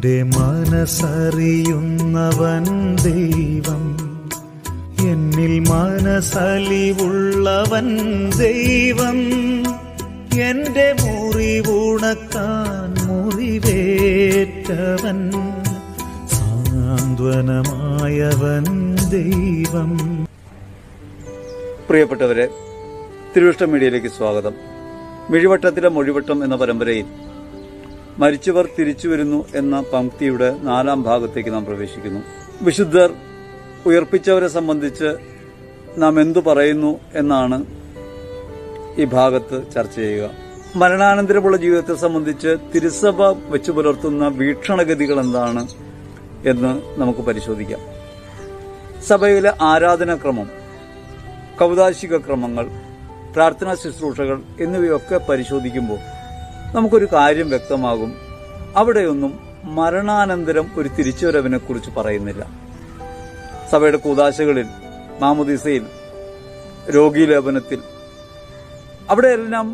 എന്റെ മനസ്സറിയുന്നവൻ ദൈവം എന്നിൽ മനസ്സലിവുള്ളവൻ ദൈവം എന്റെ മുറിവുണക്കാൻ മുറിവേറ്റവൻ സാന്ത്വനമായവൻ ദൈവം പ്രിയപ്പെട്ടവരെ തിരുവിഷ്ട മീഡിയയിലേക്ക് സ്വാഗതം മിഴിവട്ടത്തിലെ മൊഴിവട്ടം എന്ന പരമ്പരയിൽ മരിച്ചവർ തിരിച്ചു വരുന്നു എന്ന പങ്ക്തിയുടെ നാലാം ഭാഗത്തേക്ക് നാം പ്രവേശിക്കുന്നു വിശുദ്ധർ ഉയർപ്പിച്ചവരെ സംബന്ധിച്ച് നാം എന്തു പറയുന്നു എന്നാണ് ഈ ഭാഗത്ത് ചർച്ച ചെയ്യുക മരണാനന്തരമുള്ള ജീവിതത്തെ സംബന്ധിച്ച് തിരുസഭ വെച്ചു പുലർത്തുന്ന വീക്ഷണഗതികൾ എന്താണ് എന്ന് നമുക്ക് പരിശോധിക്കാം സഭയിലെ ആരാധനാക്രമം കൗതാശിക ക്രമങ്ങൾ പ്രാർത്ഥനാ ശുശ്രൂഷകൾ എന്നിവയൊക്കെ പരിശോധിക്കുമ്പോൾ നമുക്കൊരു കാര്യം വ്യക്തമാകും അവിടെയൊന്നും മരണാനന്തരം ഒരു തിരിച്ചുവരവിനെ കുറിച്ച് പറയുന്നില്ല സഭയുടെ കൂതാശകളിൽ മാമുദീസയിൽ രോഗീലേപനത്തിൽ അവിടെയെല്ലാം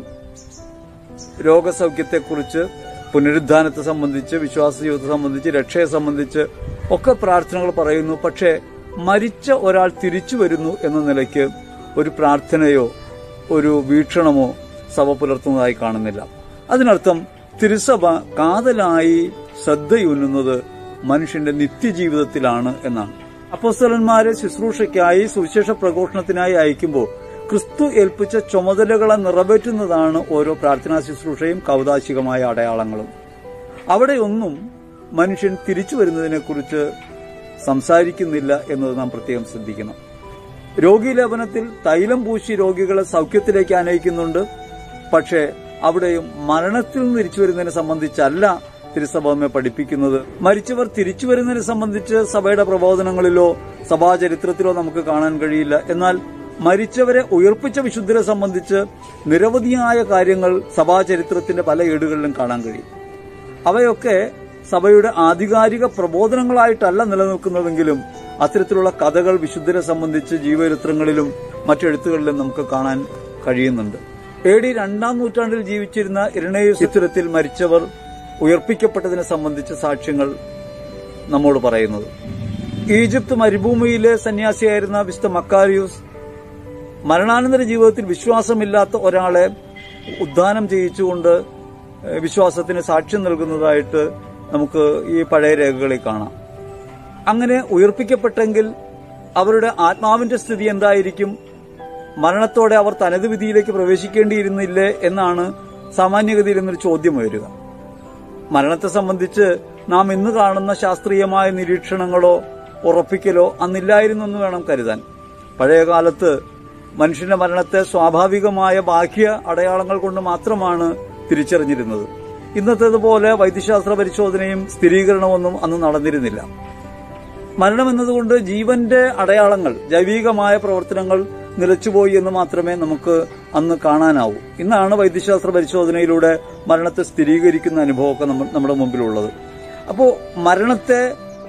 രോഗസൗഖ്യത്തെക്കുറിച്ച് പുനരുദ്ധാനത്തെ സംബന്ധിച്ച് വിശ്വാസ ജീവിതത്തെ സംബന്ധിച്ച് രക്ഷയെ സംബന്ധിച്ച് ഒക്കെ പ്രാർത്ഥനകൾ പറയുന്നു പക്ഷേ മരിച്ച ഒരാൾ തിരിച്ചു വരുന്നു എന്ന നിലയ്ക്ക് ഒരു പ്രാർത്ഥനയോ ഒരു വീക്ഷണമോ സഭ പുലർത്തുന്നതായി കാണുന്നില്ല അതിനർത്ഥം തിരുസഭ കാതലായി ശ്രദ്ധയൂന്നുന്നത് മനുഷ്യന്റെ നിത്യജീവിതത്തിലാണ് എന്നാണ് അപ്പോസ്തലന്മാരെ ശുശ്രൂഷയ്ക്കായി സുവിശേഷ പ്രഘോഷണത്തിനായി അയക്കുമ്പോൾ ക്രിസ്തു ഏൽപ്പിച്ച ചുമതലകളെ നിറവേറ്റുന്നതാണ് ഓരോ പ്രാർത്ഥനാ ശുശ്രൂഷയും കൗതാശികമായ അടയാളങ്ങളും അവിടെയൊന്നും മനുഷ്യൻ തിരിച്ചു വരുന്നതിനെക്കുറിച്ച് സംസാരിക്കുന്നില്ല എന്നത് നാം പ്രത്യേകം ശ്രദ്ധിക്കണം രോഗീലേപനത്തിൽ തൈലം പൂശി രോഗികളെ സൗഖ്യത്തിലേക്ക് അനയിക്കുന്നുണ്ട് പക്ഷേ അവിടെയും മരണത്തിൽ നിന്ന് തിരിച്ചു വരുന്നതിനെ സംബന്ധിച്ചല്ല തിരുസഭ നമ്മെ പഠിപ്പിക്കുന്നത് മരിച്ചവർ തിരിച്ചു വരുന്നതിനെ സംബന്ധിച്ച് സഭയുടെ പ്രബോധനങ്ങളിലോ സഭാചരിത്രത്തിലോ നമുക്ക് കാണാൻ കഴിയില്ല എന്നാൽ മരിച്ചവരെ ഉയർപ്പിച്ച വിശുദ്ധരെ സംബന്ധിച്ച് നിരവധിയായ കാര്യങ്ങൾ സഭാചരിത്രത്തിന്റെ പല ഏടുകളിലും കാണാൻ കഴിയും അവയൊക്കെ സഭയുടെ ആധികാരിക പ്രബോധനങ്ങളായിട്ടല്ല നിലനിൽക്കുന്നതെങ്കിലും അത്തരത്തിലുള്ള കഥകൾ വിശുദ്ധരെ സംബന്ധിച്ച് ജീവചരിത്രങ്ങളിലും മറ്റെഴുത്തുകളിലും നമുക്ക് കാണാൻ കഴിയുന്നുണ്ട് എ ഡി രണ്ടാം നൂറ്റാണ്ടിൽ ജീവിച്ചിരുന്ന ഇരണേയു ചിത്രത്തിൽ മരിച്ചവർ ഉയർപ്പിക്കപ്പെട്ടതിനെ സംബന്ധിച്ച സാക്ഷ്യങ്ങൾ നമ്മോട് പറയുന്നത് ഈജിപ്ത് മരുഭൂമിയിലെ സന്യാസിയായിരുന്ന വിശുദ്ധ മക്കാരിയൂസ് മരണാനന്തര ജീവിതത്തിൽ വിശ്വാസമില്ലാത്ത ഒരാളെ ഉദ്ധാനം ചെയ്യിച്ചുകൊണ്ട് ഏഹ്, വിശ്വാസത്തിന് സാക്ഷ്യം നൽകുന്നതായിട്ട് നമുക്ക് ഈ പഴയ രേഖകളിൽ കാണാം അങ്ങനെ ഉയർപ്പിക്കപ്പെട്ടെങ്കിൽ അവരുടെ ആത്മാവിന്റെ സ്ഥിതി എന്തായിരിക്കും മരണത്തോടെ അവർ തനത് വിധിയിലേക്ക് പ്രവേശിക്കേണ്ടിയിരുന്നില്ലേ എന്നാണ് സാമാന്യഗതിയിൽ നിന്നൊരു ചോദ്യം ഉയരുക മരണത്തെ സംബന്ധിച്ച് നാം ഇന്ന് കാണുന്ന ശാസ്ത്രീയമായ നിരീക്ഷണങ്ങളോ ഉറപ്പിക്കലോ അന്നില്ലായിരുന്നു എന്ന് വേണം കരുതാൻ പഴയ കാലത്ത് മനുഷ്യന്റെ മരണത്തെ സ്വാഭാവികമായ ബാഹ്യ അടയാളങ്ങൾ കൊണ്ട് മാത്രമാണ് തിരിച്ചറിഞ്ഞിരുന്നത് ഇന്നത്തേതുപോലെ വൈദ്യശാസ്ത്ര പരിശോധനയും സ്ഥിരീകരണമൊന്നും അന്ന് നടന്നിരുന്നില്ല മരണം എന്നതുകൊണ്ട് ജീവന്റെ അടയാളങ്ങൾ ജൈവികമായ പ്രവർത്തനങ്ങൾ നിലച്ചുപോയി എന്ന് മാത്രമേ നമുക്ക് അന്ന് കാണാനാവൂ ഇന്നാണ് വൈദ്യശാസ്ത്ര പരിശോധനയിലൂടെ മരണത്തെ സ്ഥിരീകരിക്കുന്ന അനുഭവമൊക്കെ നമ്മൾ നമ്മുടെ മുമ്പിലുള്ളത് അപ്പോ മരണത്തെ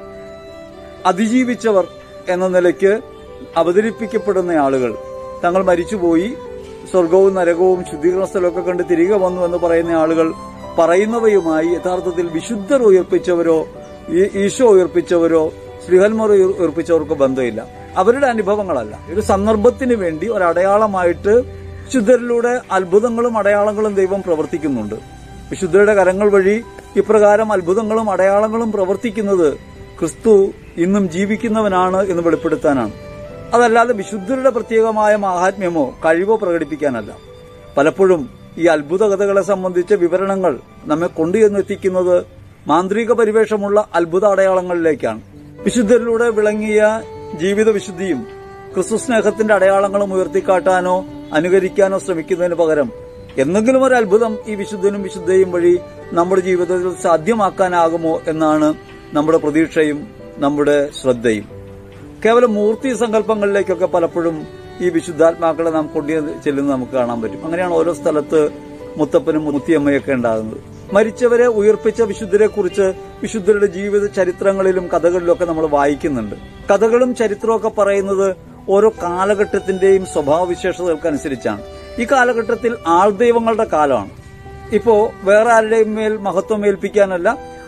അതിജീവിച്ചവർ എന്ന നിലയ്ക്ക് അവതരിപ്പിക്കപ്പെടുന്ന ആളുകൾ തങ്ങൾ മരിച്ചുപോയി സ്വർഗവും നരകവും ശുദ്ധീകരണ സ്ഥലമൊക്കെ കണ്ട് തിരികെ വന്നു എന്ന് പറയുന്ന ആളുകൾ പറയുന്നവയുമായി യഥാർത്ഥത്തിൽ വിശുദ്ധർ ഉയർപ്പിച്ചവരോ ഈ- ഈശോ ഉയർപ്പിച്ചവരോ ശ്രീഹന്മാർ ഉയർ- ഉയർപ്പിച്ചവർക്ക് ബന്ധമില്ല അവരുടെ അനുഭവങ്ങളല്ല ഒരു സന്ദർഭത്തിന് വേണ്ടി ഒരു അടയാളമായിട്ട് വിശുദ്ധരിലൂടെ അത്ഭുതങ്ങളും അടയാളങ്ങളും ദൈവം പ്രവർത്തിക്കുന്നുണ്ട് വിശുദ്ധരുടെ കരങ്ങൾ വഴി ഇപ്രകാരം അത്ഭുതങ്ങളും അടയാളങ്ങളും പ്രവർത്തിക്കുന്നത് ക്രിസ്തു ഇന്നും ജീവിക്കുന്നവനാണ് എന്ന് വെളിപ്പെടുത്താനാണ് അതല്ലാതെ വിശുദ്ധരുടെ പ്രത്യേകമായ മാഹാത്മ്യമോ കഴിവോ പ്രകടിപ്പിക്കാനല്ല പലപ്പോഴും ഈ അത്ഭുത കഥകളെ സംബന്ധിച്ച വിവരണങ്ങൾ നമ്മെ കൊണ്ടുചെന്നെത്തിക്കുന്നത് മാന്ത്രിക പരിവേഷമുള്ള അത്ഭുത അടയാളങ്ങളിലേക്കാണ് വിശുദ്ധരിലൂടെ വിളങ്ങിയ ജീവിത വിശുദ്ധിയും ക്രിസ്തു സ്നേഹത്തിന്റെ അടയാളങ്ങളും ഉയർത്തിക്കാട്ടാനോ അനുകരിക്കാനോ ശ്രമിക്കുന്നതിന് പകരം എന്തെങ്കിലും ഒരു അത്ഭുതം ഈ വിശുദ്ധനും വിശുദ്ധയും വഴി നമ്മുടെ ജീവിതത്തിൽ സാധ്യമാക്കാനാകുമോ എന്നാണ് നമ്മുടെ പ്രതീക്ഷയും നമ്മുടെ ശ്രദ്ധയും കേവലം മൂർത്തി സങ്കല്പങ്ങളിലേക്കൊക്കെ പലപ്പോഴും ഈ വിശുദ്ധാത്മാക്കളെ നാം കൊണ്ടു ചെല്ലുന്നത് നമുക്ക് കാണാൻ പറ്റും അങ്ങനെയാണ് ഓരോ സ്ഥലത്ത് മുത്തപ്പനും മുത്തിയമ്മയൊക്കെ ഉണ്ടാകുന്നത് മരിച്ചവരെ ഉയർപ്പിച്ച വിശുദ്ധരെ കുറിച്ച് വിശുദ്ധരുടെ ജീവിത ചരിത്രങ്ങളിലും കഥകളിലും ഒക്കെ നമ്മൾ വായിക്കുന്നുണ്ട് കഥകളും ചരിത്രവും ഒക്കെ പറയുന്നത് ഓരോ കാലഘട്ടത്തിന്റെയും സ്വഭാവവിശേഷതകൾക്കനുസരിച്ചാണ് ഈ കാലഘട്ടത്തിൽ ആൾദൈവങ്ങളുടെ കാലമാണ് ഇപ്പോ വേറെ ആരുടെയും മേൽ മഹത്വം ഏൽപ്പിക്കാനല്ല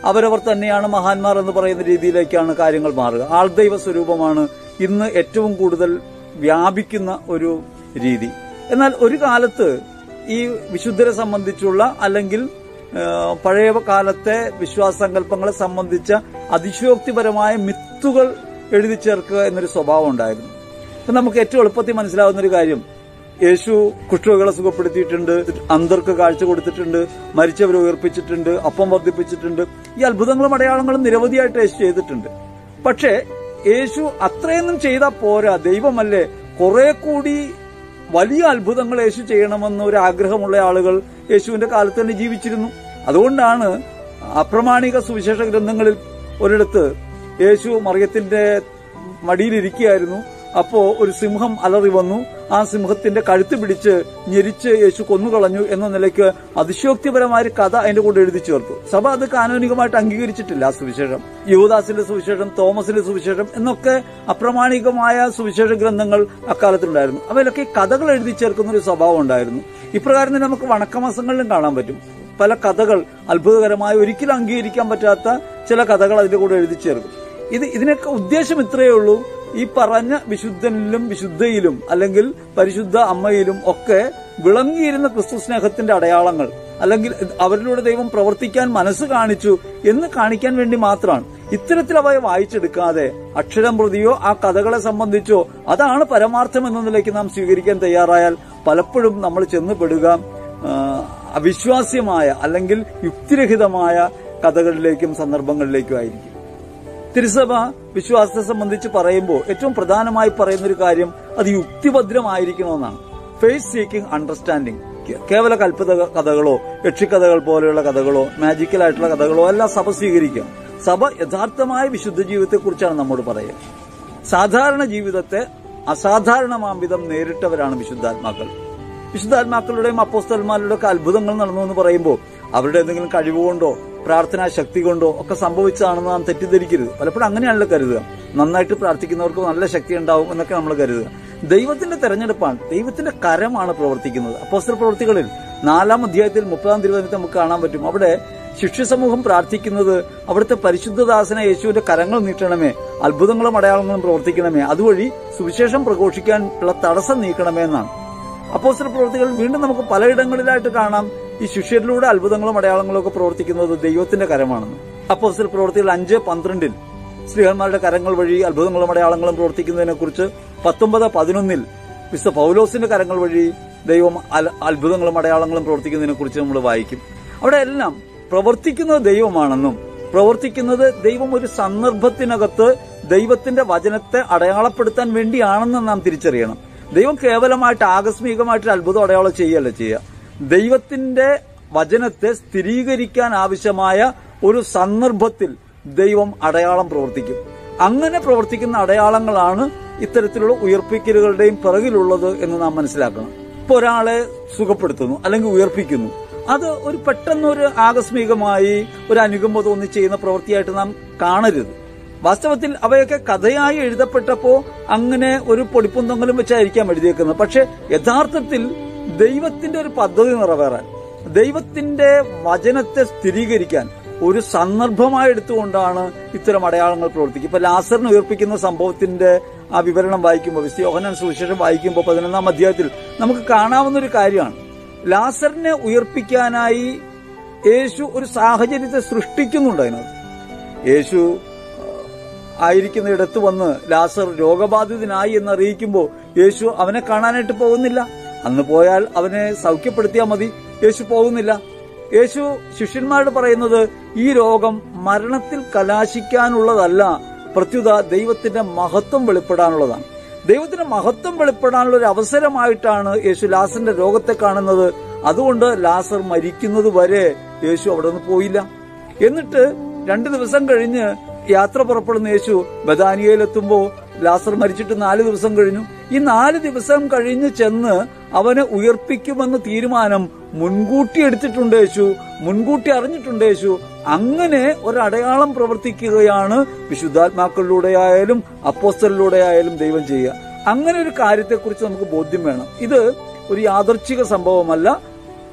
അവരവർ തന്നെയാണ് മഹാന്മാർ എന്ന് പറയുന്ന രീതിയിലേക്കാണ് കാര്യങ്ങൾ മാറുക ആൾദൈവ സ്വരൂപമാണ് ഇന്ന് ഏറ്റവും കൂടുതൽ വ്യാപിക്കുന്ന ഒരു രീതി എന്നാൽ ഒരു കാലത്ത് ഈ വിശുദ്ധരെ സംബന്ധിച്ചുള്ള അല്ലെങ്കിൽ ആ, പഴയ കാലത്തെ വിശ്വാസ സങ്കല്പങ്ങളെ സംബന്ധിച്ച അതിശയോക്തിപരമായ മിത്തുകൾ എഴുതി ചേർക്കുക എന്നൊരു സ്വഭാവം ഉണ്ടായിരുന്നു അപ്പൊ നമുക്ക് ഏറ്റവും എളുപ്പത്തിൽ മനസ്സിലാവുന്ന ഒരു കാര്യം യേശു കുഷ്ഠരോഗികളെ സുഖപ്പെടുത്തിയിട്ടുണ്ട് അന്തർക്ക് കാഴ്ച കൊടുത്തിട്ടുണ്ട് മരിച്ചവരെ ഉയർപ്പിച്ചിട്ടുണ്ട് അപ്പം വർദ്ധിപ്പിച്ചിട്ടുണ്ട് ഈ അത്ഭുതങ്ങളും അടയാളങ്ങളും നിരവധിയായിട്ട് യേശു ചെയ്തിട്ടുണ്ട് പക്ഷേ യേശു അത്രയൊന്നും ചെയ്താൽ പോരാ ദൈവമല്ലേ കുറെ കൂടി വലിയ അത്ഭുതങ്ങൾ യേശു ചെയ്യണമെന്ന് ഒരു ആഗ്രഹമുള്ള ആളുകൾ യേശുവിന്റെ കാലത്ത് തന്നെ ജീവിച്ചിരുന്നു അതുകൊണ്ടാണ് അപ്രമാണിക സുവിശേഷ ഗ്രന്ഥങ്ങളിൽ ഒരിടത്ത് യേശു മറിയത്തിന്റെ മടിയിലിരിക്കുകയായിരുന്നു അപ്പോ ഒരു സിംഹം അലറി വന്നു ആ സിംഹത്തിന്റെ കഴുത്ത് പിടിച്ച് ഞെരിച്ച് യേശു കൊന്നുകളഞ്ഞു എന്ന നിലയ്ക്ക് അതിശയോക്തിപരമായ ഒരു കഥ അതിന്റെ കൂടെ എഴുതി ചേർത്തു സഭ അത് കാനോനികമായിട്ട് അംഗീകരിച്ചിട്ടില്ല ആ സുവിശേഷം യുവദാസിന്റെ സുവിശേഷം തോമസിന്റെ സുവിശേഷം എന്നൊക്കെ അപ്രമാണികമായ സുവിശേഷ ഗ്രന്ഥങ്ങൾ അക്കാലത്തുണ്ടായിരുന്നു അവയിലൊക്കെ ഈ കഥകൾ എഴുതി ചേർക്കുന്ന ഒരു സ്വഭാവം ഉണ്ടായിരുന്നു ഇപ്രകാരം തന്നെ നമുക്ക് വണക്കമാസങ്ങളിലും കാണാൻ പറ്റും പല കഥകൾ അത്ഭുതകരമായ ഒരിക്കലും അംഗീകരിക്കാൻ പറ്റാത്ത ചില കഥകൾ അതിന്റെ കൂടെ എഴുതി ചേർക്കും ഇത് ഇതിനൊക്കെ ഉദ്ദേശം ഇത്രയേ ഉള്ളൂ ഈ പറഞ്ഞ വിശുദ്ധനിലും വിശുദ്ധയിലും അല്ലെങ്കിൽ പരിശുദ്ധ അമ്മയിലും ഒക്കെ വിളങ്ങിയിരുന്ന ക്രിസ്തു സ്നേഹത്തിന്റെ അടയാളങ്ങൾ അല്ലെങ്കിൽ അവരിലൂടെ ദൈവം പ്രവർത്തിക്കാൻ മനസ്സ് കാണിച്ചു എന്ന് കാണിക്കാൻ വേണ്ടി മാത്രമാണ് ഇത്തരത്തിൽ അവയെ വായിച്ചെടുക്കാതെ അക്ഷരം പ്രതിയോ ആ കഥകളെ സംബന്ധിച്ചോ അതാണ് പരമാർത്ഥം എന്ന നിലയ്ക്ക് നാം സ്വീകരിക്കാൻ തയ്യാറായാൽ പലപ്പോഴും നമ്മൾ ചെന്നുപെടുക ആ, അവിശ്വാസ്യമായ അല്ലെങ്കിൽ യുക്തിരഹിതമായ കഥകളിലേക്കും സന്ദർഭങ്ങളിലേക്കും ആയിരിക്കും തിരുസഭ വിശ്വാസത്തെ സംബന്ധിച്ച് പറയുമ്പോൾ ഏറ്റവും പ്രധാനമായി പറയുന്ന ഒരു കാര്യം അത് യുക്തിഭദ്രമായിരിക്കണമെന്നാണ് ഫേസ് സീക്കിംഗ് അണ്ടർസ്റ്റാൻഡിംഗ് കേവല കൽപ്പിത കഥകളോ യക്ഷിക്കഥകൾ പോലെയുള്ള കഥകളോ മാജിക്കലായിട്ടുള്ള കഥകളോ എല്ലാം സഭ സ്വീകരിക്കുക സഭ യഥാർത്ഥമായ വിശുദ്ധ ജീവിതത്തെക്കുറിച്ചാണ് നമ്മോട് പറയുക സാധാരണ ജീവിതത്തെ അസാധാരണമാം വിധം നേരിട്ടവരാണ് വിശുദ്ധാത്മാക്കൾ വിശുദ്ധാത്മാക്കളുടെയും അപ്പോസ്തന്മാരുടെയും ഒക്കെ അത്ഭുതങ്ങൾ നടന്നു എന്ന് പറയുമ്പോൾ അവരുടെ എന്തെങ്കിലും കഴിവുകൊണ്ടോ പ്രാർത്ഥനാ ശക്തി കൊണ്ടോ ഒക്കെ സംഭവിച്ചതാണെന്ന് നാം തെറ്റിദ്ധരിക്കരുത് പലപ്പോഴും അങ്ങനെയാണല്ലോ കരുതുക നന്നായിട്ട് പ്രാർത്ഥിക്കുന്നവർക്ക് നല്ല ശക്തി ഉണ്ടാവും എന്നൊക്കെ നമ്മൾ കരുതുക ദൈവത്തിന്റെ തെരഞ്ഞെടുപ്പാണ് ദൈവത്തിന്റെ കരമാണ് പ്രവർത്തിക്കുന്നത് അപ്പോസ്തല പ്രവൃത്തികളിൽ നാലാം അധ്യായത്തിൽ മുപ്പതാം തിരുവനന്തപുരത്ത് നമുക്ക് കാണാൻ പറ്റും അവിടെ ശിഷ്യസമൂഹം പ്രാർത്ഥിക്കുന്നത് അവിടുത്തെ പരിശുദ്ധദാസന യേശുവിന്റെ കരങ്ങൾ നീട്ടണമേ അത്ഭുതങ്ങളും അടയാളങ്ങളും പ്രവർത്തിക്കണമേ അതുവഴി സുവിശേഷം പ്രഘോഷിക്കാൻ ഉള്ള തടസ്സം നീക്കണമേ എന്നാണ് അപ്പോസ്റ്റൽ പ്രവർത്തികൾ വീണ്ടും നമുക്ക് പലയിടങ്ങളിലായിട്ട് കാണാം ഈ ശിഷ്യരിലൂടെ അത്ഭുതങ്ങളും അടയാളങ്ങളും ഒക്കെ പ്രവർത്തിക്കുന്നത് ദൈവത്തിന്റെ കരമാണെന്ന് അപ്പോസ്റ്റൽ പ്രവർത്തികൾ അഞ്ച് പന്ത്രണ്ടിൽ സ്ത്രീഹന്മാരുടെ കരങ്ങൾ വഴി അത്ഭുതങ്ങളും അടയാളങ്ങളും പ്രവർത്തിക്കുന്നതിനെ കുറിച്ച് പത്തൊമ്പത് പതിനൊന്നിൽ വിശുദ്ധ പൗലോസിന്റെ കരങ്ങൾ വഴി ദൈവം അൽ- അത്ഭുതങ്ങളും അടയാളങ്ങളും പ്രവർത്തിക്കുന്നതിനെ കുറിച്ച് നമ്മൾ വായിക്കും അവിടെ എല്ലാം പ്രവർത്തിക്കുന്നത് ദൈവമാണെന്നും പ്രവർത്തിക്കുന്നത് ദൈവം ഒരു സന്ദർഭത്തിനകത്ത് ദൈവത്തിന്റെ വചനത്തെ അടയാളപ്പെടുത്താൻ വേണ്ടിയാണെന്ന് നാം തിരിച്ചറിയണം ദൈവം കേവലമായിട്ട് ആകസ്മികമായിട്ട് ഒരു അത്ഭുതം അടയാളം ചെയ്യല്ല ചെയ്യുക ദൈവത്തിന്റെ വചനത്തെ സ്ഥിരീകരിക്കാൻ ആവശ്യമായ ഒരു സന്ദർഭത്തിൽ ദൈവം അടയാളം പ്രവർത്തിക്കും അങ്ങനെ പ്രവർത്തിക്കുന്ന അടയാളങ്ങളാണ് ഇത്തരത്തിലുള്ള ഉയർപ്പിക്കലുകളുടെയും പിറകിലുള്ളത് എന്ന് നാം മനസ്സിലാക്കണം ഇപ്പൊ ഒരാളെ സുഖപ്പെടുത്തുന്നു അല്ലെങ്കിൽ ഉയർപ്പിക്കുന്നു അത് ഒരു പെട്ടെന്ന് ഒരു ആകസ്മികമായി ഒരു അനുകമ്പ തോന്നി ചെയ്യുന്ന പ്രവൃത്തിയായിട്ട് നാം കാണരുത് വാസ്തവത്തിൽ അവയൊക്കെ കഥയായി എഴുതപ്പെട്ടപ്പോ അങ്ങനെ ഒരു പൊടിപ്പും തൊങ്ങലും വെച്ചായിരിക്കാം എഴുതിയേക്കുന്നത് പക്ഷെ യഥാർത്ഥത്തിൽ ദൈവത്തിന്റെ ഒരു പദ്ധതി നിറവേറാൻ ദൈവത്തിന്റെ വചനത്തെ സ്ഥിരീകരിക്കാൻ ഒരു സന്ദർഭമായി എടുത്തുകൊണ്ടാണ് ഇത്തരം അടയാളങ്ങൾ പ്രവർത്തിക്കുക ഇപ്പൊ ലാസറിന് ഉയർപ്പിക്കുന്ന സംഭവത്തിന്റെ ആ വിവരണം വായിക്കുമ്പോൾ വിശ്വയോഹനൻ സുവിശേഷം വായിക്കുമ്പോൾ പതിനൊന്നാം അധ്യായത്തിൽ നമുക്ക് കാണാവുന്ന ഒരു കാര്യമാണ് ലാസറിനെ ഉയർപ്പിക്കാനായി യേശു ഒരു സാഹചര്യത്തെ സൃഷ്ടിക്കുന്നുണ്ട് അതിനകത്ത് യേശു ആയിരിക്കുന്ന ഇടത്ത് വന്ന് ലാസർ രോഗബാധിതനായി എന്ന് അറിയിക്കുമ്പോൾ യേശു അവനെ കാണാനായിട്ട് പോകുന്നില്ല അന്ന് പോയാൽ അവനെ സൗഖ്യപ്പെടുത്തിയാൽ മതി യേശു പോകുന്നില്ല യേശു ശിഷ്യന്മാരോട് പറയുന്നത് ഈ രോഗം മരണത്തിൽ കലാശിക്കാനുള്ളതല്ല പ്രത്യുത ദൈവത്തിന്റെ മഹത്വം വെളിപ്പെടാനുള്ളതാണ് ദൈവത്തിന്റെ മഹത്വം വെളിപ്പെടാനുള്ള ഒരു അവസരമായിട്ടാണ് യേശു ലാസറിന്റെ രോഗത്തെ കാണുന്നത് അതുകൊണ്ട് ലാസർ മരിക്കുന്നത് വരെ യേശു അവിടെ നിന്ന് പോയില്ല എന്നിട്ട് രണ്ടു ദിവസം കഴിഞ്ഞ് യാത്ര പുറപ്പെടുന്ന യേശു ബദാനിയയിലെത്തുമ്പോ ലാസർ മരിച്ചിട്ട് നാല് ദിവസം കഴിഞ്ഞു ഈ നാല് ദിവസം കഴിഞ്ഞ് ചെന്ന് അവനെ ഉയർപ്പിക്കുമെന്ന തീരുമാനം മുൻകൂട്ടി എടുത്തിട്ടുണ്ട് യേശു മുൻകൂട്ടി അറിഞ്ഞിട്ടുണ്ട് യേശു അങ്ങനെ ഒരടയാളം പ്രവർത്തിക്കുകയാണ് വിശുദ്ധാത്മാക്കളിലൂടെ ആയാലും അപ്പോസ്റ്റലിലൂടെ ആയാലും ദൈവം ചെയ്യുക അങ്ങനെ ഒരു കാര്യത്തെക്കുറിച്ച് നമുക്ക് ബോധ്യം വേണം ഇത് ഒരു യാദർച്ഛിക സംഭവമല്ല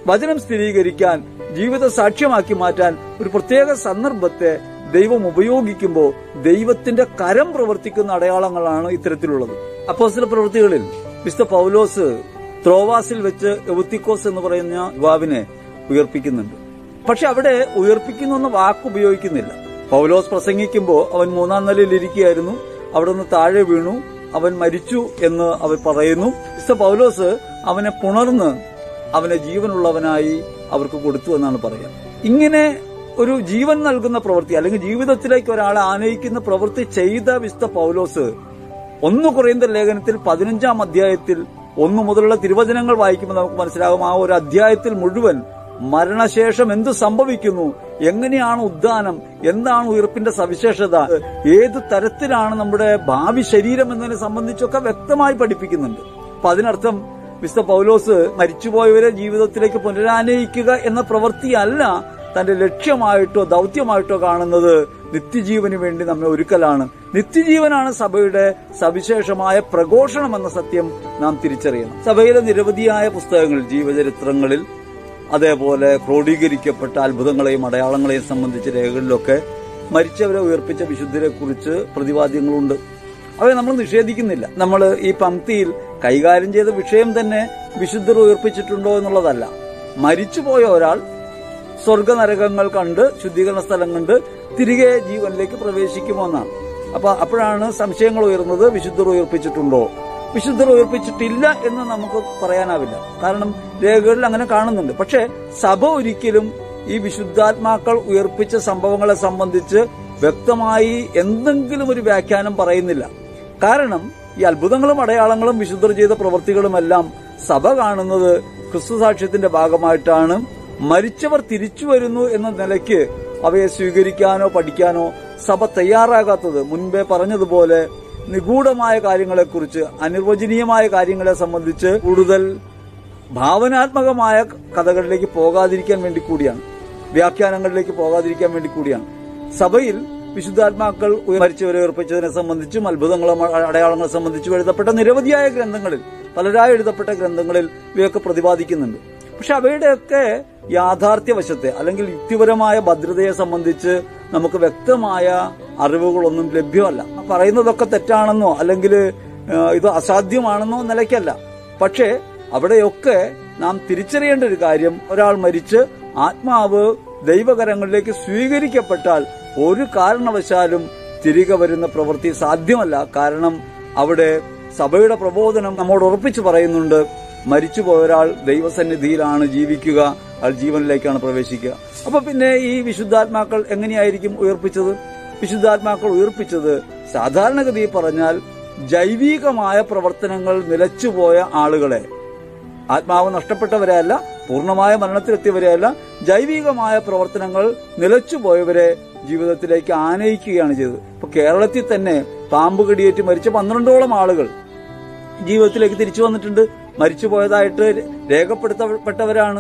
വചനം സ്ഥിരീകരിക്കാൻ ജീവിത സാക്ഷ്യമാക്കി മാറ്റാൻ ഒരു പ്രത്യേക സന്ദർഭത്തെ ദൈവം ഉപയോഗിക്കുമ്പോൾ ദൈവത്തിന്റെ കരം പ്രവർത്തിക്കുന്ന അടയാളങ്ങളാണ് ഇത്തരത്തിലുള്ളത് അപ്പോസ്തല പ്രവൃത്തികളിൽ വിശുദ്ധ പൗലോസ് ത്രോവാസിൽ വെച്ച് എവുത്തിക്കോസ് എന്ന് പറയുന്ന യുവാവിനെ ഉയർപ്പിക്കുന്നുണ്ട് പക്ഷെ അവിടെ ഉയർപ്പിക്കുന്നു എന്ന വാക്ക് ഉപയോഗിക്കുന്നില്ല പൗലോസ് പ്രസംഗിക്കുമ്പോൾ അവൻ മൂന്നാം നിലയിൽ ഇരിക്കുകയായിരുന്നു അവിടെ നിന്ന് താഴെ വീണു അവൻ മരിച്ചു എന്ന് അവർ പറയുന്നു വിശുദ്ധ പൗലോസ് അവനെ പുണർന്ന് അവനെ ജീവനുള്ളവനായി അവർക്ക് കൊടുത്തു എന്നാണ് പറയുക ഇങ്ങനെ ഒരു ജീവൻ നൽകുന്ന പ്രവൃത്തി അല്ലെങ്കിൽ ജീവിതത്തിലേക്ക് ഒരാളെ ആനയിക്കുന്ന പ്രവൃത്തി ചെയ്ത വിശുദ്ധ പൗലോസ് ഒന്ന് കുറയുന്ന ലേഖനത്തിൽ പതിനഞ്ചാം അധ്യായത്തിൽ ഒന്നു മുതലുള്ള തിരുവചനങ്ങൾ വായിക്കുമ്പോൾ നമുക്ക് മനസ്സിലാകും ആ ഒരു അധ്യായത്തിൽ മുഴുവൻ മരണശേഷം എന്ത് സംഭവിക്കുന്നു എങ്ങനെയാണ് ഉദ്ധാനം എന്താണ് ഉയർപ്പിന്റെ സവിശേഷത ഏത് തരത്തിലാണ് നമ്മുടെ ഭാവി ശരീരം എന്നതിനെ സംബന്ധിച്ചൊക്കെ വ്യക്തമായി പഠിപ്പിക്കുന്നുണ്ട് അപ്പൊ അതിനർത്ഥം വിശുദ്ധ പൗലോസ് മരിച്ചുപോയവരെ ജീവിതത്തിലേക്ക് പുനരാനയിക്കുക എന്ന പ്രവൃത്തിയല്ല തന്റെ ലക്ഷ്യമായിട്ടോ ദൗത്യമായിട്ടോ കാണുന്നത് നിത്യജീവന് വേണ്ടി നമ്മെ ഒരുക്കലാണ് നിത്യജീവനാണ് സഭയുടെ സവിശേഷമായ പ്രഘോഷണം എന്ന സത്യം നാം തിരിച്ചറിയണം സഭയിലെ നിരവധിയായ പുസ്തകങ്ങൾ ജീവചരിത്രങ്ങളിൽ അതേപോലെ ക്രോഡീകരിക്കപ്പെട്ട അത്ഭുതങ്ങളെയും അടയാളങ്ങളെയും സംബന്ധിച്ച രേഖകളിലൊക്കെ മരിച്ചവരെ ഉയർപ്പിച്ച വിശുദ്ധരെ കുറിച്ച് പ്രതിപാദ്യങ്ങളുണ്ട് അവയെ നമ്മൾ നിഷേധിക്കുന്നില്ല നമ്മൾ ഈ പംക്തിയിൽ കൈകാര്യം ചെയ്ത വിഷയം തന്നെ വിശുദ്ധർ ഉയർപ്പിച്ചിട്ടുണ്ടോ എന്നുള്ളതല്ല മരിച്ചുപോയ ഒരാൾ സ്വർഗനരകങ്ങൾ കണ്ട് ശുദ്ധീകരണ സ്ഥലം കണ്ട് തിരികെ ജീവനിലേക്ക് പ്രവേശിക്കുമോ എന്നാണ് അപ്പൊ അപ്പോഴാണ് സംശയങ്ങൾ ഉയർന്നത് വിശുദ്ധർ ഉയർപ്പിച്ചിട്ടുണ്ടോ വിശുദ്ധർ ഉയർപ്പിച്ചിട്ടില്ല എന്ന് നമുക്ക് പറയാനാവില്ല കാരണം രേഖകളിൽ അങ്ങനെ കാണുന്നുണ്ട് പക്ഷെ സഭ ഒരിക്കലും ഈ വിശുദ്ധാത്മാക്കൾ ഉയർപ്പിച്ച സംഭവങ്ങളെ സംബന്ധിച്ച് വ്യക്തമായി എന്തെങ്കിലും ഒരു വ്യാഖ്യാനം പറയുന്നില്ല കാരണം ഈ അത്ഭുതങ്ങളും അടയാളങ്ങളും വിശുദ്ധർ ചെയ്ത പ്രവൃത്തികളുമെല്ലാം സഭ കാണുന്നത് ക്രിസ്തുസാക്ഷ്യത്തിന്റെ ഭാഗമായിട്ടാണ് മരിച്ചവർ തിരിച്ചു വരുന്നു എന്ന നിലയ്ക്ക് അവയെ സ്വീകരിക്കാനോ പഠിക്കാനോ സഭ തയ്യാറാകാത്തത് മുൻപേ പറഞ്ഞതുപോലെ നിഗൂഢമായ കാര്യങ്ങളെക്കുറിച്ച് അനിർവചനീയമായ കാര്യങ്ങളെ സംബന്ധിച്ച് കൂടുതൽ ഭാവനാത്മകമായ കഥകളിലേക്ക് പോകാതിരിക്കാൻ വേണ്ടി കൂടിയാണ് വ്യാഖ്യാനങ്ങളിലേക്ക് പോകാതിരിക്കാൻ വേണ്ടി കൂടിയാണ് സഭയിൽ വിശുദ്ധാത്മാക്കൾ മരിച്ചവരെ ഉറപ്പിച്ചതിനെ സംബന്ധിച്ചും അത്ഭുതങ്ങളും അടയാളങ്ങളെ സംബന്ധിച്ചും എഴുതപ്പെട്ട നിരവധിയായ ഗ്രന്ഥങ്ങളിൽ പലരായി എഴുതപ്പെട്ട ഗ്രന്ഥങ്ങളിൽ ഇവയൊക്കെ പ്രതിപാദിക്കുന്നുണ്ട് പക്ഷെ അവയുടെയൊക്കെ യാഥാർത്ഥ്യവശത്തെ അല്ലെങ്കിൽ യുക്തിപരമായ ഭദ്രതയെ സംബന്ധിച്ച് നമുക്ക് വ്യക്തമായ അറിവുകളൊന്നും ലഭ്യമല്ല പറയുന്നതൊക്കെ തെറ്റാണെന്നോ അല്ലെങ്കിൽ ഇത് അസാധ്യമാണെന്നോ നിലയ്ക്കല്ല പക്ഷേ അവിടെയൊക്കെ നാം തിരിച്ചറിയേണ്ട ഒരു കാര്യം ഒരാൾ മരിച്ച് ആത്മാവ് ദൈവകരങ്ങളിലേക്ക് സ്വീകരിക്കപ്പെട്ടാൽ ഒരു കാരണവശാലും തിരികെ വരുന്ന പ്രവൃത്തി സാധ്യമല്ല കാരണം അവിടെ സഭയുടെ പ്രബോധനം നമ്മോട് ഉറപ്പിച്ചു പറയുന്നുണ്ട് മരിച്ചുപോയ ഒരാൾ ദൈവസന്നിധിയിലാണ് ജീവിക്കുക അയാൾ ജീവനിലേക്കാണ് പ്രവേശിക്കുക അപ്പൊ പിന്നെ ഈ വിശുദ്ധാത്മാക്കൾ എങ്ങനെയായിരിക്കും ഉയർപ്പിച്ചത് വിശുദ്ധാത്മാക്കൾ ഉയർപ്പിച്ചത് സാധാരണഗതിയിൽ പറഞ്ഞാൽ ജൈവികമായ പ്രവർത്തനങ്ങൾ നിലച്ചുപോയ ആളുകളെ ആത്മാവ് നഷ്ടപ്പെട്ടവരെയല്ല പൂർണ്ണമായ മരണത്തിലെത്തിയവരെയല്ല ജൈവികമായ പ്രവർത്തനങ്ങൾ നിലച്ചുപോയവരെ ജീവിതത്തിലേക്ക് ആനയിക്കുകയാണ് ചെയ്തത് ഇപ്പൊ കേരളത്തിൽ തന്നെ പാമ്പ് കടിയേറ്റ് മരിച്ച പന്ത്രണ്ടോളം ആളുകൾ ജീവിതത്തിലേക്ക് തിരിച്ചു വന്നിട്ടുണ്ട് മരിച്ചുപോയതായിട്ട് രേഖപ്പെടുത്തപ്പെട്ടവരാണ്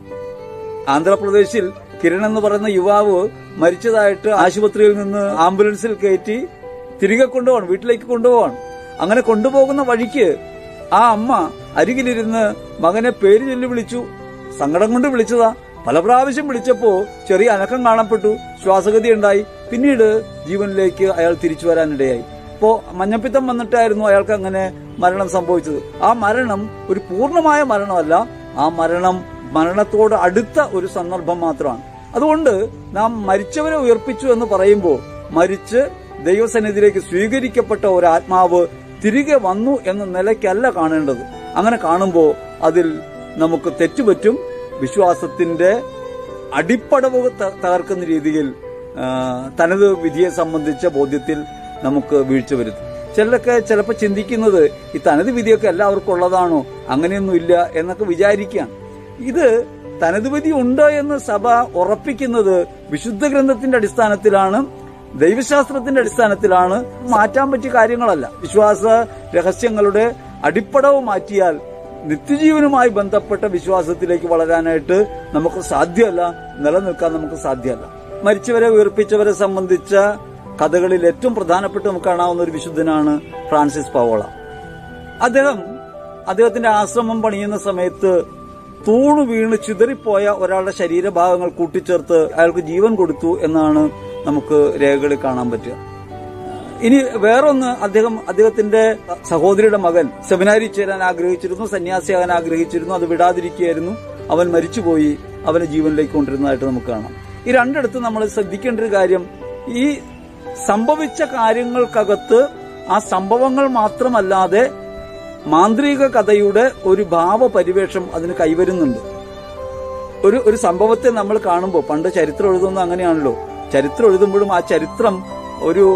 ആന്ധ്രാപ്രദേശിൽ കിരൺ എന്ന് പറയുന്ന യുവാവ് മരിച്ചതായിട്ട് ആശുപത്രിയിൽ നിന്ന് ആംബുലൻസിൽ കയറ്റി തിരികെ കൊണ്ടുപോകണം വീട്ടിലേക്ക് കൊണ്ടുപോകണം അങ്ങനെ കൊണ്ടുപോകുന്ന വഴിക്ക് ആ അമ്മ അരികിലിരുന്ന് മകനെ പേര് ചൊല്ലി വിളിച്ചു സങ്കടം കൊണ്ട് വിളിച്ചതാ പല പ്രാവശ്യം വിളിച്ചപ്പോ ചെറിയ അനക്കം കാണപ്പെട്ടു ശ്വാസഗതി ഉണ്ടായി പിന്നീട് ജീവനിലേക്ക് അയാൾ തിരിച്ചു വരാനിടയായി അപ്പോ മഞ്ഞപ്പിത്തം വന്നിട്ടായിരുന്നു അയാൾക്ക് അങ്ങനെ മരണം സംഭവിച്ചത് ആ മരണം ഒരു പൂർണ്ണമായ മരണമല്ല ആ മരണം മരണത്തോട് അടുത്ത ഒരു സന്ദർഭം മാത്രമാണ് അതുകൊണ്ട് നാം മരിച്ചവരെ ഉയർപ്പിച്ചു എന്ന് പറയുമ്പോൾ മരിച്ച് ദൈവസന്നിധിയിലേക്ക് സ്വീകരിക്കപ്പെട്ട ഒരു ആത്മാവ് തിരികെ വന്നു എന്ന നിലയ്ക്കല്ല കാണേണ്ടത് അങ്ങനെ കാണുമ്പോൾ അതിൽ നമുക്ക് തെറ്റുപറ്റും വിശ്വാസത്തിന്റെ അടിപ്പടവ് തകർക്കുന്ന രീതിയിൽ തനത് വിധിയെ സംബന്ധിച്ച ബോധ്യത്തിൽ നമുക്ക് വീഴ്ച വരുത്തും ചിലരൊക്കെ ചിലപ്പോൾ ചിന്തിക്കുന്നത് ഈ തനത് വിധിയൊക്കെ എല്ലാവർക്കും ഉള്ളതാണോ അങ്ങനെയൊന്നും ഇല്ല എന്നൊക്കെ വിചാരിക്കുകയാണ് ഇത് തനത് വിധി ഉണ്ട് എന്ന് സഭ ഉറപ്പിക്കുന്നത് വിശുദ്ധ ഗ്രന്ഥത്തിന്റെ അടിസ്ഥാനത്തിലാണ് ദൈവശാസ്ത്രത്തിന്റെ അടിസ്ഥാനത്തിലാണ് മാറ്റാൻ പറ്റിയ കാര്യങ്ങളല്ല വിശ്വാസ രഹസ്യങ്ങളുടെ അടിപ്പടവ് മാറ്റിയാൽ നിത്യജീവനുമായി ബന്ധപ്പെട്ട വിശ്വാസത്തിലേക്ക് വളരാനായിട്ട് നമുക്ക് സാധ്യമല്ല നിലനിൽക്കാൻ നമുക്ക് സാധ്യമല്ല മരിച്ചവരെ ഉയർപ്പിച്ചവരെ സംബന്ധിച്ച കഥകളിൽ ഏറ്റവും പ്രധാനപ്പെട്ട് നമുക്ക് കാണാവുന്ന ഒരു വിശുദ്ധനാണ് ഫ്രാൻസിസ് പവോള അദ്ദേഹം അദ്ദേഹത്തിന്റെ ആശ്രമം പണിയുന്ന സമയത്ത് തൂണു വീണ് ചിതറിപ്പോയ ഒരാളുടെ ശരീരഭാഗങ്ങൾ കൂട്ടിച്ചേർത്ത് അയാൾക്ക് ജീവൻ കൊടുത്തു എന്നാണ് നമുക്ക് രേഖകളിൽ കാണാൻ പറ്റുക ഇനി വേറൊന്ന് അദ്ദേഹം അദ്ദേഹത്തിന്റെ സഹോദരിയുടെ മകൻ സെമിനാരി ചേരാൻ ആഗ്രഹിച്ചിരുന്നു സന്യാസിയാകാൻ ആഗ്രഹിച്ചിരുന്നു അത് വിടാതിരിക്കുകയായിരുന്നു അവൻ മരിച്ചുപോയി അവനെ ജീവനിലേക്ക് കൊണ്ടിരുന്നതായിട്ട് നമുക്ക് കാണാം ഈ രണ്ടിടത്ത് നമ്മൾ ശ്രദ്ധിക്കേണ്ട ഒരു കാര്യം ഈ സംഭവിച്ച കാര്യങ്ങൾക്കകത്ത് ആ സംഭവങ്ങൾ മാത്രമല്ലാതെ മാന്ത്രിക കഥയുടെ ഒരു ഭാവപരിവേഷം അതിന് കൈവരുന്നുണ്ട് ഒരു ഒരു സംഭവത്തെ നമ്മൾ കാണുമ്പോൾ പണ്ട് ചരിത്രം എഴുതുന്നത് അങ്ങനെയാണല്ലോ ചരിത്രം എഴുതുമ്പോഴും ആ ചരിത്രം ഒരു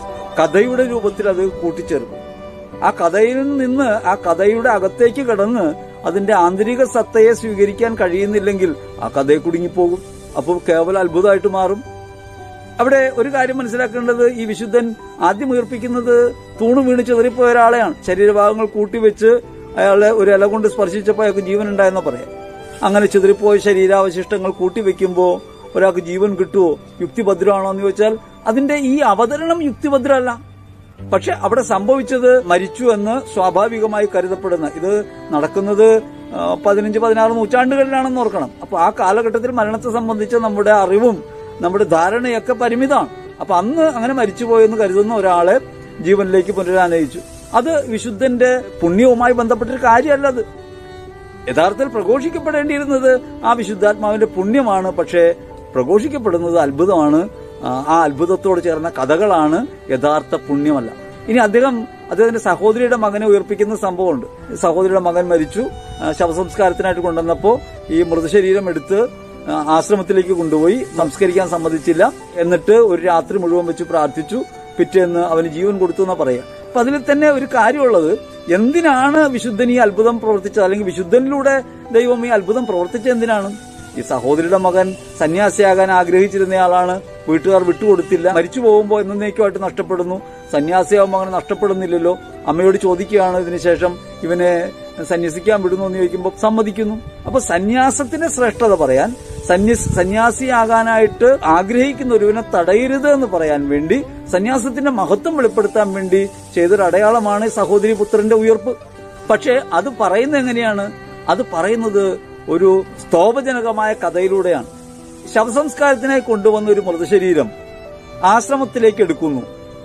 കഥയുടെ രൂപത്തിൽ അത് കൂട്ടിച്ചേർക്കും ആ കഥയിൽ നിന്ന് ആ കഥയുടെ അകത്തേക്ക് കടന്ന് അതിന്റെ ആന്തരിക സത്തയെ സ്വീകരിക്കാൻ കഴിയുന്നില്ലെങ്കിൽ ആ കഥയെ കുടുങ്ങിപ്പോകും അപ്പോൾ കേവലം അത്ഭുതമായിട്ട് മാറും അവിടെ ഒരു കാര്യം മനസ്സിലാക്കേണ്ടത് ഈ വിശുദ്ധൻ ആദ്യം ഉയർപ്പിക്കുന്നത് തൂണ് വീണ് ചെതറിപ്പോയ ഒരാളെയാണ് ശരീരഭാഗങ്ങൾ കൂട്ടിവെച്ച് അയാളെ ഒരു ഇല കൊണ്ട് സ്പർശിച്ചപ്പോൾ അയാൾക്ക് ജീവൻ ഉണ്ടായെന്ന് പറയാം അങ്ങനെ ചെതറിപ്പോയ ശരീരാവശിഷ്ടങ്ങൾ കൂട്ടിവെക്കുമ്പോൾ ഒരാൾക്ക് ജീവൻ കിട്ടുമോ യുക്തിഭദ്രമാണോ എന്ന് ചോദിച്ചാൽ അതിന്റെ ഈ അവതരണം യുക്തിഭദ്രമല്ല പക്ഷെ അവിടെ സംഭവിച്ചത് മരിച്ചു എന്ന് സ്വാഭാവികമായി കരുതപ്പെടുന്ന ഇത് നടക്കുന്നത് ആ, പതിനഞ്ച് പതിനാറ് നൂറ്റാണ്ടുകളിലാണെന്ന് ഓർക്കണം അപ്പൊ ആ കാലഘട്ടത്തിൽ മരണത്തെ സംബന്ധിച്ച നമ്മുടെ അറിവും നമ്മുടെ ധാരണയൊക്കെ പരിമിതമാണ് അപ്പൊ അന്ന് അങ്ങനെ മരിച്ചുപോയെന്ന് കരുതുന്ന ഒരാളെ ജീവനിലേക്ക് പുനരാനയിച്ചു അത് വിശുദ്ധന്റെ പുണ്യവുമായി ബന്ധപ്പെട്ടൊരു കാര്യമല്ല അത് യഥാർത്ഥത്തിൽ പ്രഘോഷിക്കപ്പെടേണ്ടിയിരുന്നത് ആ വിശുദ്ധാത്മാവിന്റെ പുണ്യമാണ് പക്ഷേ പ്രഘോഷിക്കപ്പെടുന്നത് അത്ഭുതമാണ് ആ ആ അത്ഭുതത്തോട് ചേർന്ന കഥകളാണ് യഥാർത്ഥ പുണ്യമല്ല ഇനി അദ്ദേഹം അദ്ദേഹത്തിന്റെ സഹോദരിയുടെ മകനെ ഉയർപ്പിക്കുന്ന സംഭവമുണ്ട് സഹോദരിയുടെ മകൻ മരിച്ചു ആ, ശവസംസ്കാരത്തിനായിട്ട് കൊണ്ടുവന്നപ്പോ ഈ മൃതശരീരം എടുത്ത് ആ, ആശ്രമത്തിലേക്ക് കൊണ്ടുപോയി സംസ്കരിക്കാൻ സമ്മതിച്ചില്ല എന്നിട്ട് ഒരു രാത്രി മുഴുവൻ വെച്ച് പ്രാർത്ഥിച്ചു പിറ്റേന്ന് അവന് ജീവൻ കൊടുത്തു എന്നാ പറയാ അപ്പൊ അതിൽ തന്നെ ഒരു കാര്യമുള്ളത് എന്തിനാണ് വിശുദ്ധൻ ഈ അത്ഭുതം പ്രവർത്തിച്ചത് അല്ലെങ്കിൽ വിശുദ്ധനിലൂടെ ദൈവം ഈ അത്ഭുതം പ്രവർത്തിച്ചത് എന്തിനാണ് ഈ സഹോദരിയുടെ മകൻ സന്യാസിയാകാൻ ആഗ്രഹിച്ചിരുന്നയാളാണ് വീട്ടുകാർ വിട്ടുകൊടുത്തില്ല മരിച്ചു പോകുമ്പോൾ എന്നേക്കുമായിട്ട് നഷ്ടപ്പെടുന്നു സന്യാസിയാകുമ്പോൾ അങ്ങനെ നഷ്ടപ്പെടുന്നില്ലല്ലോ അമ്മയോട് ചോദിക്കുകയാണ് ഇതിനുശേഷം ഇവനെ സന്യസിക്കാൻ വിടുന്നു എന്ന് ചോദിക്കുമ്പോൾ സമ്മതിക്കുന്നു അപ്പൊ സന്യാസത്തിന്റെ ശ്രേഷ്ഠത പറയാൻ സന്യസ് സന്യാസിയാകാനായിട്ട് ആഗ്രഹിക്കുന്ന ഒരുവിനെ തടയരുത് എന്ന് പറയാൻ വേണ്ടി സന്യാസത്തിന്റെ മഹത്വം വെളിപ്പെടുത്താൻ വേണ്ടി ചെയ്തൊരു അടയാളമാണ് ഈ സഹോദരി പുത്രന്റെ ഉയർപ്പ് പക്ഷേ അത് പറയുന്നത് എങ്ങനെയാണ് അത് പറയുന്നത് ഒരു സ്തോഭജനകമായ കഥയിലൂടെയാണ് ശവസംസ്കാരത്തിനായി കൊണ്ടുവന്ന ഒരു മൃതശരീരം ആശ്രമത്തിലേക്ക് എടുക്കുന്നു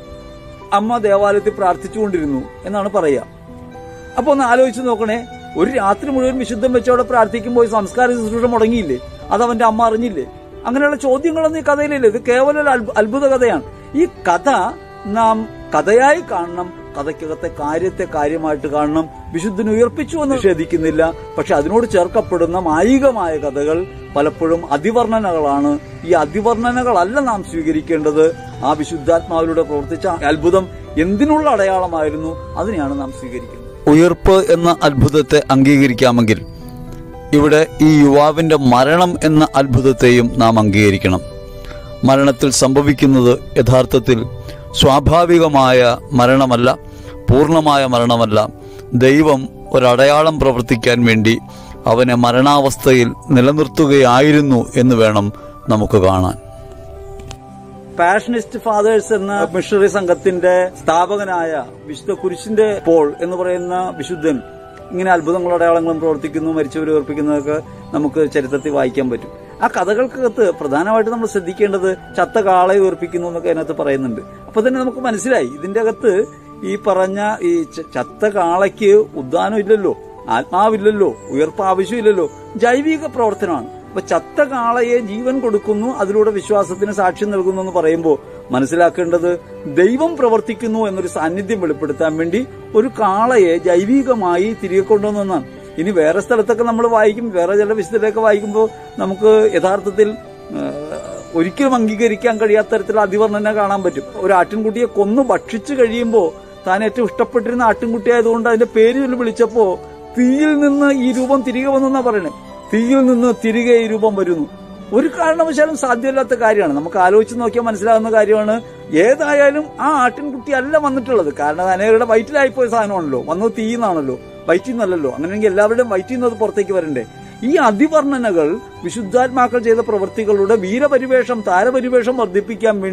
അമ്മ ദേവാലയത്തിൽ പ്രാർത്ഥിച്ചുകൊണ്ടിരുന്നു എന്നാണ് പറയുക അപ്പൊ ഒന്ന് ആലോചിച്ച് നോക്കണേ ഒരു രാത്രി മുഴുവൻ വിശുദ്ധം വെച്ചവിടെ പ്രാർത്ഥിക്കുമ്പോൾ ഈ സംസ്കാര ശുശ്രൂഷ മുടങ്ങിയില്ലേ അത് അവന്റെ അമ്മ അറിഞ്ഞില്ലേ അങ്ങനെയുള്ള ചോദ്യങ്ങളൊന്നും ഈ കഥയിലില്ല ഇത് കേവലം ഒരു അത്ഭു- അത്ഭുത കഥയാണ് ഈ കഥ നാം കഥയായി കാണണം കഥയ്ക്കകത്തെ കാര്യത്തെ കാര്യമായിട്ട് കാണണം വിശുദ്ധൻ ഉയർപ്പിച്ചു എന്ന് നിഷേധിക്കുന്നില്ല പക്ഷെ അതിനോട് ചേർക്കപ്പെടുന്ന മായികമായ കഥകൾ പലപ്പോഴും അതിവർണനകളാണ് ഈ അതിവർണനകളല്ല നാം സ്വീകരിക്കേണ്ടത് ആ വിശുദ്ധാത്മാവിലൂടെ പ്രവർത്തിച്ച അത്ഭുതം എന്തിനുള്ള അടയാളമായിരുന്നു അതിനെയാണ് നാം സ്വീകരിക്കുന്നത് ഉയർപ്പ് എന്ന അത്ഭുതത്തെ അംഗീകരിക്കാമെങ്കിൽ ഇവിടെ ഈ യുവാവിന്റെ മരണം എന്ന അത്ഭുതത്തെയും നാം അംഗീകരിക്കണം മരണത്തിൽ സംഭവിക്കുന്നത് യഥാർത്ഥത്തിൽ സ്വാഭാവികമായ മരണമല്ല പൂർണ്ണമായ മരണമല്ല ദൈവം ഒരടയാളം പ്രവർത്തിക്കാൻ വേണ്ടി അവനെ മരണാവസ്ഥയിൽ നിലനിർത്തുകയായിരുന്നു എന്ന് വേണം നമുക്ക് കാണാൻ പാഷനിസ്റ്റ് ഫാദേഴ്സ് എന്ന മിഷണറി സംഘത്തിന്റെ സ്ഥാപകനായ വിശുദ്ധ കുരിശിന്റെ പോൾ എന്ന് പറയുന്ന വിശുദ്ധൻ ഇങ്ങനെ അത്ഭുതങ്ങളും അടയാളങ്ങളും പ്രവർത്തിക്കുന്നു മരിച്ചവരെ ഉറപ്പിക്കുന്നതൊക്കെ നമുക്ക് ചരിത്രത്തിൽ വായിക്കാൻ പറ്റും ആ കഥകൾക്കകത്ത് പ്രധാനമായിട്ട് നമ്മൾ ശ്രദ്ധിക്കേണ്ടത് ചത്ത കാളയെ ഉയർപ്പിക്കുന്നു എന്നൊക്കെ അതിനകത്ത് പറയുന്നുണ്ട് അപ്പൊ തന്നെ നമുക്ക് മനസ്സിലായി ഇതിന്റെ അകത്ത് ഈ പറഞ്ഞ ഈ ച- ചത്ത കാളയ്ക്ക് ഉദ്ധാനം ഇല്ലല്ലോ ആത്മാവില്ലല്ലോ ഉയർപ്പ് ആവശ്യമില്ലല്ലോ ജൈവിക പ്രവർത്തനമാണ് അപ്പൊ ചത്ത കാളയെ ജീവൻ കൊടുക്കുന്നു അതിലൂടെ വിശ്വാസത്തിന് സാക്ഷ്യം നൽകുന്നു എന്ന് പറയുമ്പോൾ മനസ്സിലാക്കേണ്ടത് ദൈവം പ്രവർത്തിക്കുന്നു എന്നൊരു സാന്നിധ്യം വെളിപ്പെടുത്താൻ വേണ്ടി ഒരു കാളയെ ജൈവികമായി തിരികെ കൊണ്ടുവന്നാണ് ഇനി വേറെ സ്ഥലത്തൊക്കെ നമ്മൾ വായിക്കും വേറെ ചില വിശുദ്ധരൊക്കെ വായിക്കുമ്പോൾ നമുക്ക് യഥാർത്ഥത്തിൽ ആ, ഒരിക്കലും അംഗീകരിക്കാൻ കഴിയാത്ത തരത്തിലുള്ള അതിവർണ്ണന കാണാൻ പറ്റും ഒരു ആട്ടിൻകുട്ടിയെ കൊന്നു ഭക്ഷിച്ചു കഴിയുമ്പോൾ താൻ ഏറ്റവും ഇഷ്ടപ്പെട്ടിരുന്ന ആട്ടിൻകുട്ടിയായതുകൊണ്ട് അതിന്റെ പേര് ചൊല്ലി വിളിച്ചപ്പോ തീയിൽ നിന്ന് ഈ രൂപം തിരികെ വന്നെന്നാ പറയണേ തീയിൽ നിന്ന് തിരികെ ഈ രൂപം വരുന്നു ഒരു കാരണവശാലും സാധ്യമല്ലാത്ത കാര്യമാണ് നമുക്ക് ആലോചിച്ച് നോക്കിയാൽ മനസ്സിലാകുന്ന കാര്യമാണ് ഏതായാലും ആ ആട്ടിൻകുട്ടി അല്ല വന്നിട്ടുള്ളത് കാരണം അത് അനേകരുടെ വയറ്റിലായിപ്പോയ സാധനമാണല്ലോ വന്നത് തീന്നാണല്ലോ വയറ്റിൽ നിന്നല്ലല്ലോ അങ്ങനെയെങ്കിൽ എല്ലാവരുടെയും വയറ്റിൽ നിന്ന് അത് പുറത്തേക്ക് വരണ്ടേ ഈ അതിവർണ്ണനകൾ വിശുദ്ധാത്മാക്കൾ ചെയ്ത പ്രവൃത്തികളുടെ വീരപരിവേഷം താരപരിവേഷം വർദ്ധിപ്പിക്കാൻ വേണ്ടി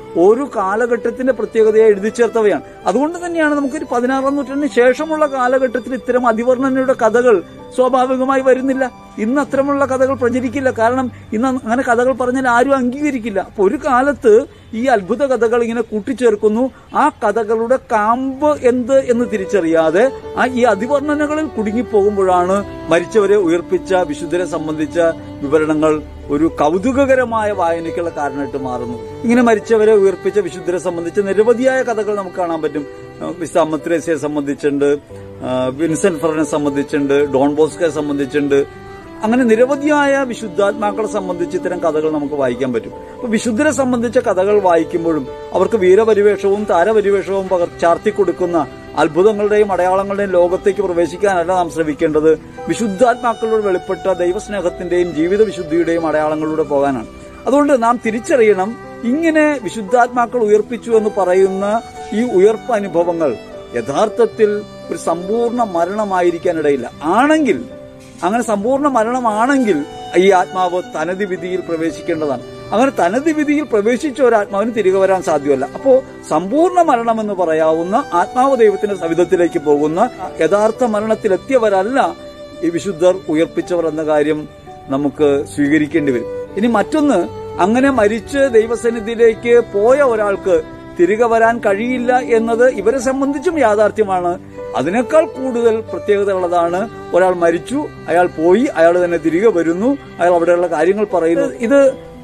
ഒരു കാലഘട്ടത്തിന്റെ പ്രത്യേകതയെ എഴുതി ചേർത്തവയാണ് അതുകൊണ്ട് തന്നെയാണ് നമുക്കൊരു പതിനാറാം നൂറ്റാണ്ടിന് ശേഷമുള്ള കാലഘട്ടത്തിൽ ഇത്തരം അതിവർണ്ണനയുടെ കഥകൾ സ്വാഭാവികമായി വരുന്നില്ല ഇന്ന് അത്തരമുള്ള കഥകൾ പ്രചരിക്കില്ല കാരണം ഇന്ന് അങ്ങനെ കഥകൾ പറഞ്ഞാൽ ആരും അംഗീകരിക്കില്ല അപ്പൊ ഒരു കാലത്ത് ഈ അത്ഭുത കഥകൾ ഇങ്ങനെ കൂട്ടിച്ചേർക്കുന്നു ആ കഥകളുടെ കാമ്പ് എന്ത് എന്ന് തിരിച്ചറിയാതെ ആ ഈ അതിവർണ്ണനകളിൽ കുടുങ്ങിപ്പോകുമ്പോഴാണ് മരിച്ചവരെ ഉയർപ്പിച്ച വിശുദ്ധരെ സംബന്ധിച്ച വിവരണങ്ങൾ ഒരു കൗതുകകരമായ വായനയ്ക്കുള്ള കാരണമായിട്ട് മാറുന്നു ഇങ്ങനെ മരിച്ചവരെ ഉയർപ്പിച്ച വിശുദ്ധരെ സംബന്ധിച്ച് നിരവധിയായ കഥകൾ നമുക്ക് കാണാൻ പറ്റും വിശുദ്ധ അമ്മത്രേസ്യയെ സംബന്ധിച്ചുണ്ട് ആ, വിൻസെന്റ് ഫെറിനെ സംബന്ധിച്ചുണ്ട് ഡോൺ ബോസ്കയെ സംബന്ധിച്ചുണ്ട് അങ്ങനെ നിരവധിയായ വിശുദ്ധാത്മാക്കളെ സംബന്ധിച്ച് ഇത്തരം കഥകൾ നമുക്ക് വായിക്കാൻ പറ്റും അപ്പൊ വിശുദ്ധരെ സംബന്ധിച്ച കഥകൾ വായിക്കുമ്പോഴും അവർക്ക് വീരപരിവേഷവും താരപരിവേഷവും പകർ ചാർത്തി കൊടുക്കുന്ന അത്ഭുതങ്ങളുടെയും അടയാളങ്ങളുടെയും ലോകത്തേക്ക് പ്രവേശിക്കാനല്ല നാം ശ്രമിക്കേണ്ടത് വിശുദ്ധാത്മാക്കളോട് വെളിപ്പെട്ട ദൈവസ്നേഹത്തിന്റെയും ജീവിത വിശുദ്ധിയുടെയും അടയാളങ്ങളിലൂടെ പോകാനാണ് അതുകൊണ്ട് നാം തിരിച്ചറിയണം ഇങ്ങനെ വിശുദ്ധാത്മാക്കൾ ഉയർപ്പിച്ചു എന്ന് പറയുന്ന ഈ ഉയർപ്പ് അനുഭവങ്ങൾ യഥാർത്ഥത്തിൽ ഒരു സമ്പൂർണ്ണ മരണമായിരിക്കാനിടയില്ല ആണെങ്കിൽ അങ്ങനെ സമ്പൂർണ്ണ മരണമാണെങ്കിൽ ഈ ആത്മാവ് തനതി വിധിയിൽ പ്രവേശിക്കേണ്ടതാണ് അങ്ങനെ തനതി വിധിയിൽ പ്രവേശിച്ച ഒരു ആത്മാവിന് തിരികെ വരാൻ സാധ്യമല്ല അപ്പോ സമ്പൂർണ്ണ മരണം എന്ന് പറയാവുന്ന ആത്മാവ് ദൈവത്തിന്റെ സവിധത്തിലേക്ക് പോകുന്ന യഥാർത്ഥ മരണത്തിലെത്തിയവരല്ല ഈ വിശുദ്ധർ ഉയർപ്പിച്ചവർ എന്ന കാര്യം നമുക്ക് സ്വീകരിക്കേണ്ടി വരും ഇനി മറ്റൊന്ന് അങ്ങനെ മരിച്ച് ദൈവസന്നിധിയിലേക്ക് പോയ ഒരാൾക്ക് തിരികെ വരാൻ കഴിയില്ല എന്നത് ഇവരെ സംബന്ധിച്ചും യാഥാർത്ഥ്യമാണ് അതിനേക്കാൾ കൂടുതൽ പ്രത്യേകത ഉള്ളതാണ് ഒരാൾ മരിച്ചു അയാൾ പോയി അയാൾ തന്നെ തിരികെ വരുന്നു അയാൾ അവിടെയുള്ള കാര്യങ്ങൾ പറയുന്നു ഇത്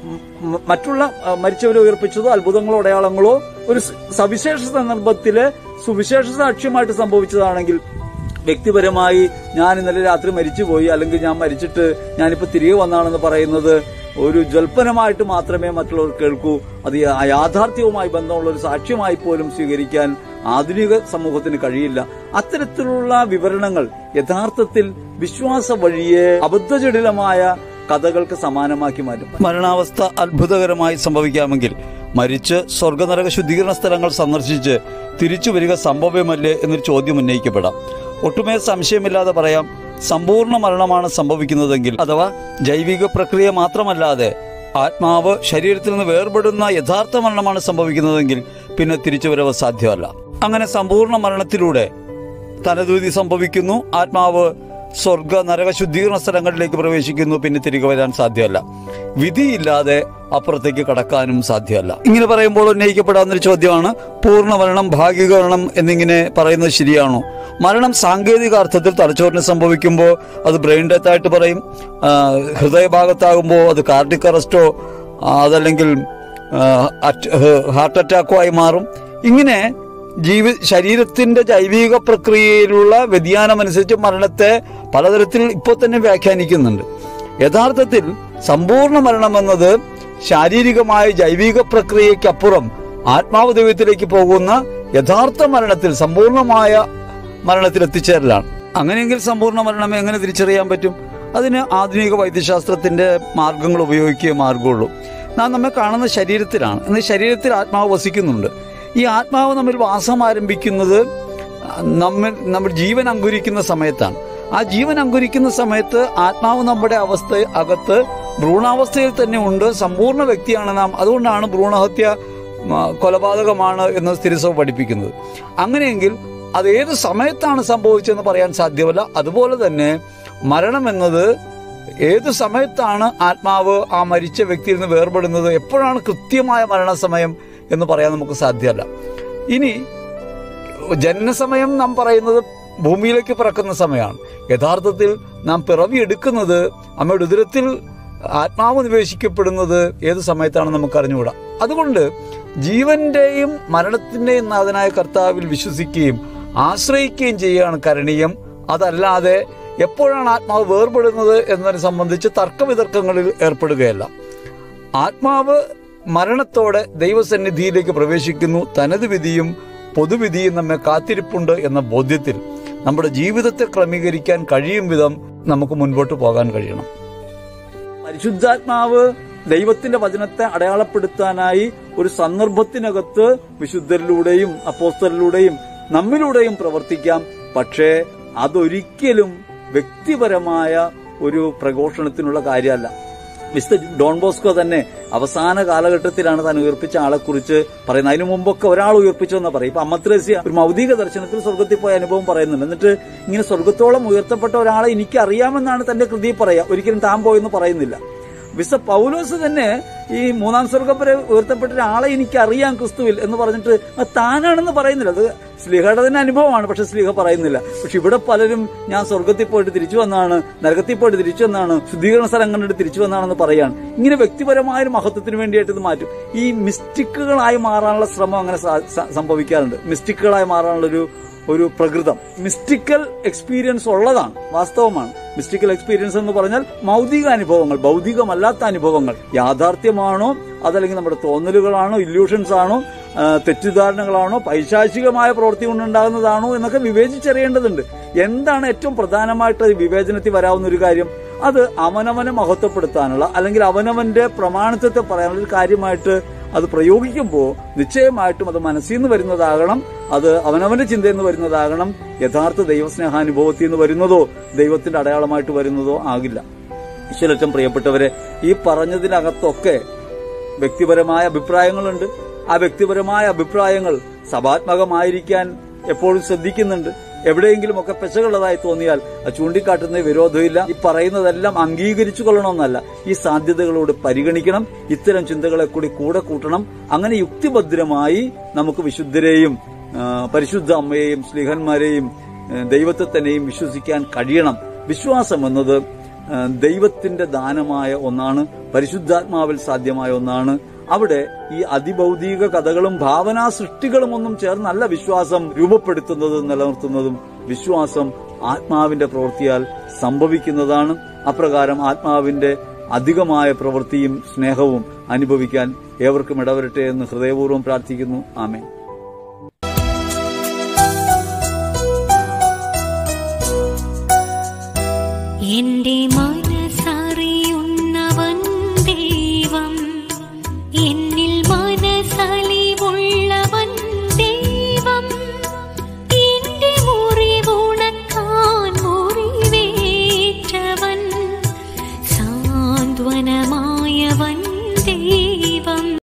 മ- മറ്റുള്ള ആ, മരിച്ചവരെ ഉയർപ്പിച്ചതോ അത്ഭുതങ്ങളോ അടയാളങ്ങളോ ഒരു സ- സവിശേഷ സന്ദർഭത്തില് സുവിശേഷ സാക്ഷ്യമായിട്ട് സംഭവിച്ചതാണെങ്കിൽ വ്യക്തിപരമായി ഞാൻ ഇന്നലെ രാത്രി മരിച്ചുപോയി അല്ലെങ്കിൽ ഞാൻ മരിച്ചിട്ട് ഞാനിപ്പോ തിരികെ വന്നാണെന്ന് പറയുന്നത് ഒരു ജൽപ്പനമായിട്ട് മാത്രമേ മറ്റുള്ളവർ കേൾക്കൂ അത് യാ- യാഥാർത്ഥ്യവുമായി ബന്ധമുള്ള ഒരു സാക്ഷ്യമായി പോലും സ്വീകരിക്കാൻ ആധുനിക സമൂഹത്തിന് കഴിയില്ല അത്തരത്തിലുള്ള വിവരണങ്ങൾ യഥാർത്ഥത്തിൽ വിശ്വാസ വഴിയെ അബദ്ധജടിലമായ കഥകൾക്ക് സമാനമാക്കി മാറ്റും മരണാവസ്ഥ അത്ഭുതകരമായി സംഭവിക്കാമെങ്കിൽ മരിച്ച് സ്വർഗനരക ശുദ്ധീകരണ സ്ഥലങ്ങൾ സന്ദർശിച്ച് തിരിച്ചു വരിക സംഭവ്യമല്ലേ എന്നൊരു ചോദ്യം ഉന്നയിക്കപ്പെടാം ഒട്ടുമേ സംശയമില്ലാതെ പറയാം സമ്പൂർണ്ണ മരണമാണ് സംഭവിക്കുന്നതെങ്കിൽ അഥവാ ജൈവിക പ്രക്രിയ മാത്രമല്ലാതെ ആത്മാവ് ശരീരത്തിൽ നിന്ന് വേർപെടുന്ന യഥാർത്ഥ മരണമാണ് സംഭവിക്കുന്നതെങ്കിൽ പിന്നെ തിരിച്ചുവരവ് സാധ്യമല്ല അങ്ങനെ സമ്പൂർണ്ണ മരണത്തിലൂടെ തലദൂതി സംഭവിക്കുന്നു ആത്മാവ് സ്വർഗ നരക ശുദ്ധീകരണ സ്ഥലങ്ങളിലേക്ക് പ്രവേശിക്കുന്നു പിന്നെ തിരികെ വരാൻ സാധ്യമല്ല വിധിയില്ലാതെ അപ്പുറത്തേക്ക് കടക്കാനും സാധ്യമല്ല ഇങ്ങനെ പറയുമ്പോൾ ഉന്നയിക്കപ്പെടാവുന്ന ഒരു ചോദ്യമാണ് പൂർണ്ണ മരണം ഭാഗിക മരണം എന്നിങ്ങനെ പറയുന്നത് ശരിയാണോ മരണം സാങ്കേതിക അർത്ഥത്തിൽ തലച്ചോറിന് സംഭവിക്കുമ്പോൾ അത് ബ്രെയിൻ ഡെത്ത് ആയിട്ട് പറയും ആ, ഹൃദയഭാഗത്താകുമ്പോൾ അത് കാർഡിക് അറസ്റ്റോ ആ, അതല്ലെങ്കിൽ ആ, അറ്റ്- ഹ- ഹാർട്ട് അറ്റാക്കോ ആയി മാറും ഇങ്ങനെ ജീവി ശരീരത്തിന്റെ ജൈവിക പ്രക്രിയയിലുള്ള വ്യതിയാനമനുസരിച്ച് മരണത്തെ പലതരത്തിൽ ഇപ്പോൾ തന്നെ വ്യാഖ്യാനിക്കുന്നുണ്ട് യഥാർത്ഥത്തിൽ സമ്പൂർണ്ണ മരണം എന്നത് ശാരീരികമായ ജൈവിക പ്രക്രിയയ്ക്കപ്പുറം ആത്മാവ് ദൈവത്തിലേക്ക് പോകുന്ന യഥാർത്ഥ മരണത്തിൽ സമ്പൂർണമായ മരണത്തിൽ എത്തിച്ചേരലാണ് അങ്ങനെയെങ്കിൽ സമ്പൂർണ്ണ മരണം എങ്ങനെ തിരിച്ചറിയാൻ പറ്റും അതിന് ആധുനിക വൈദ്യശാസ്ത്രത്തിന്റെ മാർഗങ്ങൾ ഉപയോഗിക്കുകയേ മാർഗമുള്ളൂ നാം നമ്മെ കാണുന്ന ശരീരത്തിലാണ് എന്നാൽ ശരീരത്തിൽ ആത്മാവ് വസിക്കുന്നുണ്ട് ഈ ആത്മാവ് നമ്മിൽ വാസം ആരംഭിക്കുന്നത് നമ്മൾ നമ്മുടെ ജീവൻ അങ്കുരിക്കുന്ന സമയത്താണ് ആ ജീവൻ അങ്കുരിക്കുന്ന സമയത്ത് ആത്മാവ് നമ്മുടെ അവസ്ഥ അകത്ത് ഭ്രൂണാവസ്ഥയിൽ തന്നെ ഉണ്ട് സമ്പൂർണ്ണ വ്യക്തിയാണ് നാം അതുകൊണ്ടാണ് ഭ്രൂണഹത്യ മ, കൊലപാതകമാണ് എന്ന് തിരുസഭ പഠിപ്പിക്കുന്നത് അങ്ങനെയെങ്കിൽ അത് ഏത് സമയത്താണ് സംഭവിച്ചതെന്ന് പറയാൻ സാധ്യമല്ല അതുപോലെ തന്നെ മരണം എന്നത് ഏത് സമയത്താണ് ആത്മാവ് ആ മരിച്ച വ്യക്തിയിൽ നിന്ന് വേർപെടുന്നത് എപ്പോഴാണ് കൃത്യമായ മരണസമയം എന്ന് പറയാൻ നമുക്ക് സാധ്യമല്ല ഇനി ജനനസമയം നാം പറയുന്നത് ഭൂമിയിലേക്ക് പിറക്കുന്ന സമയമാണ് യഥാർത്ഥത്തിൽ നാം പിറവിയെടുക്കുന്നത് അമ്മയുടെ ഉദരത്തിൽ ആത്മാവ് നിവേശിക്കപ്പെടുന്നത് ഏത് സമയത്താണ് നമുക്ക് അറിഞ്ഞുകൂടാ അതുകൊണ്ട് ജീവന്റെയും മരണത്തിന്റെയും നാഥനായ കർത്താവിൽ വിശ്വസിക്കുകയും ആശ്രയിക്കുകയും ചെയ്യുകയാണ് കരണീയം അതല്ലാതെ എപ്പോഴാണ് ആത്മാവ് വേർപെടുന്നത് എന്നതിനെ സംബന്ധിച്ച് തർക്കവിതർക്കങ്ങളിൽ ഏർപ്പെടുകയല്ല ആത്മാവ് മരണത്തോടെ ദൈവസന്നിധിയിലേക്ക് പ്രവേശിക്കുന്നു തനത് വിധിയും പൊതുവിധിയും നമ്മെ കാത്തിരിപ്പുണ്ട് എന്ന ബോധ്യത്തിൽ നമ്മുടെ ജീവിതത്തെ ക്രമീകരിക്കാൻ കഴിയും വിധം നമുക്ക് മുൻപോട്ട് പോകാൻ കഴിയണം പരിശുദ്ധാത്മാവ് ദൈവത്തിന്റെ വചനത്തെ അടയാളപ്പെടുത്താനായി ഒരു സന്ദർഭത്തിനകത്ത് വിശുദ്ധരിലൂടെയും അപ്പോസ്തലിലൂടെയും നമ്മിലൂടെയും പ്രവർത്തിക്കാം പക്ഷേ അതൊരിക്കലും വ്യക്തിപരമായ ഒരു പ്രഘോഷണത്തിനുള്ള കാര്യമല്ല മിസ്റ്റർ ഡോൺ ബോസ്കോ തന്നെ അവസാന കാലഘട്ടത്തിലാണ് താൻ ഉയർപ്പിച്ച ആളെക്കുറിച്ച് പറയുന്നത് അതിനു മുമ്പൊക്കെ ഒരാൾ ഉയർപ്പിച്ചെന്ന് പറയും ഇപ്പൊ അമ്മത്രേസ്യ ഒരു മൗതിക ദർശനത്തിൽ സ്വർഗത്തിൽ പോയ അനുഭവം പറയുന്നുണ്ട് എന്നിട്ട് ഇങ്ങനെ സ്വർഗത്തോളം ഉയർത്തപ്പെട്ട ഒരാളെ എനിക്ക് അറിയാമെന്നാണ് തന്റെ കൃതിയിൽ പറയുക ഒരിക്കലും താൻ പോയെന്ന് പറയുന്നില്ല വിസ പൗലോസ് തന്നെ ഈ മൂന്നാം സ്വർഗം വരെ ഉയർത്തപ്പെട്ട ഒരാളെ എനിക്ക് അറിയാം ക്രിസ്തുവിൽ എന്ന് പറഞ്ഞിട്ട് അത് താനാണെന്ന് പറയുന്നില്ല അത് സ്ലിഹയുടെ തന്നെ അനുഭവമാണ് പക്ഷെ സ്ലിഹ പറയുന്നില്ല പക്ഷെ ഇവിടെ പലരും ഞാൻ സ്വർഗത്തിൽ പോയിട്ട് തിരിച്ചു വന്നാണ് നരകത്തിൽ പോയിട്ട് തിരിച്ചു വന്നാണ് ശുദ്ധീകരണ സ്ഥലം കണ്ടിട്ട് തിരിച്ചു വന്നാണെന്ന് പറയാണ് ഇങ്ങനെ വ്യക്തിപരമായ ഒരു മഹത്വത്തിന് വേണ്ടിയിട്ട് ഇത് മാറ്റും ഈ മിസ്റ്റിക്കുകളായി മാറാനുള്ള ശ്രമം അങ്ങനെ സാ- സ- സംഭവിക്കാറുണ്ട് മിസ്റ്റിക്കുകളായി മാറാനുള്ള ഒരു ഒരു പ്രകൃതം മിസ്റ്റിക്കൽ എക്സ്പീരിയൻസ് ഉള്ളതാണ് വാസ്തവമാണ് മിസ്റ്റിക്കൽ എക്സ്പീരിയൻസ് എന്ന് പറഞ്ഞാൽ മൗതിക അനുഭവങ്ങൾ ഭൗതികമല്ലാത്ത അനുഭവങ്ങൾ യാഥാർത്ഥ്യമാണോ അതല്ലെങ്കിൽ നമ്മുടെ തോന്നലുകളാണോ ഇല്യൂഷൻസ് ആണോ ആ, തെറ്റിദ്ധാരണകളാണോ പൈശാചികമായ പ്രവൃത്തി കൊണ്ടുണ്ടാകുന്നതാണോ എന്നൊക്കെ വിവേചിച്ചറിയേണ്ടതുണ്ട് എന്താണ് ഏറ്റവും പ്രധാനമായിട്ട് ഈ വിവേചനത്തിൽ വരാവുന്ന ഒരു കാര്യം അത് അവനവനെ മഹത്വപ്പെടുത്താനുള്ള അല്ലെങ്കിൽ അവനവന്റെ പ്രമാണിത്വത്തെ പറയാനുള്ള ഒരു കാര്യമായിട്ട് അത് പ്രയോഗിക്കുമ്പോൾ നിശ്ചയമായിട്ടും അത് മനസ്സിൽ നിന്ന് വരുന്നതാകണം അത് അവനവന്റെ ചിന്തയിൽ നിന്ന് വരുന്നതാകണം യഥാർത്ഥ ദൈവസ്നേഹാനുഭവത്തിൽ നിന്ന് വരുന്നതോ ദൈവത്തിന്റെ അടയാളമായിട്ട് വരുന്നതോ ആകില്ല ഈശ്വരറ്റം പ്രിയപ്പെട്ടവരെ ഈ പറഞ്ഞതിനകത്തൊക്കെ വ്യക്തിപരമായ അഭിപ്രായങ്ങളുണ്ട് ആ വ്യക്തിപരമായ അഭിപ്രായങ്ങൾ സഭാത്മകമായിരിക്കാൻ എപ്പോഴും ശ്രദ്ധിക്കുന്നുണ്ട് എവിടെയെങ്കിലുമൊക്കെ പെശകുള്ളതായി തോന്നിയാൽ അത് ചൂണ്ടിക്കാട്ടുന്ന വിരോധമില്ല ഈ പറയുന്നതെല്ലാം അംഗീകരിച്ചു കൊള്ളണമെന്നല്ല ഈ സാധ്യതകളോട് പരിഗണിക്കണം ഇത്തരം ചിന്തകളെ കൂടി കൂടെ കൂട്ടണം അങ്ങനെ യുക്തിഭദ്രമായി നമുക്ക് വിശുദ്ധരെയും ആ, പരിശുദ്ധ അമ്മയെയും സ്ലിഹന്മാരെയും ആ, ദൈവത്തെ തന്നെയും വിശ്വസിക്കാൻ കഴിയണം വിശ്വാസം എന്നത് ആ, ദൈവത്തിന്റെ ദാനമായ ഒന്നാണ് പരിശുദ്ധാത്മാവിൽ സാധ്യമായ ഒന്നാണ് അവിടെ ഈ അതിഭൗതിക കഥകളും ഭാവനാ സൃഷ്ടികളും ഒന്നും ചേർന്നല്ല വിശ്വാസം രൂപപ്പെടുത്തുന്നതും നിലനിർത്തുന്നതും വിശ്വാസം ആത്മാവിന്റെ പ്രവൃത്തിയാൽ സംഭവിക്കുന്നതാണ് അപ്രകാരം ആത്മാവിന്റെ അധികമായ പ്രവൃത്തിയും സ്നേഹവും അനുഭവിക്കാൻ ഏവർക്കും ഇടവരട്ടെ എന്ന് ഹൃദയപൂർവ്വം പ്രാർത്ഥിക്കുന്നു ആമേൻ എന്റെ മനസ്സറിയുന്നവൻ ദൈവം എന്നിൽ മനസ്സലിവുള്ളവൻ ദൈവം എന്റെ മുറിവുണക്കാൻ മുറിവേറ്റവൻ സാന്ത്വനമാ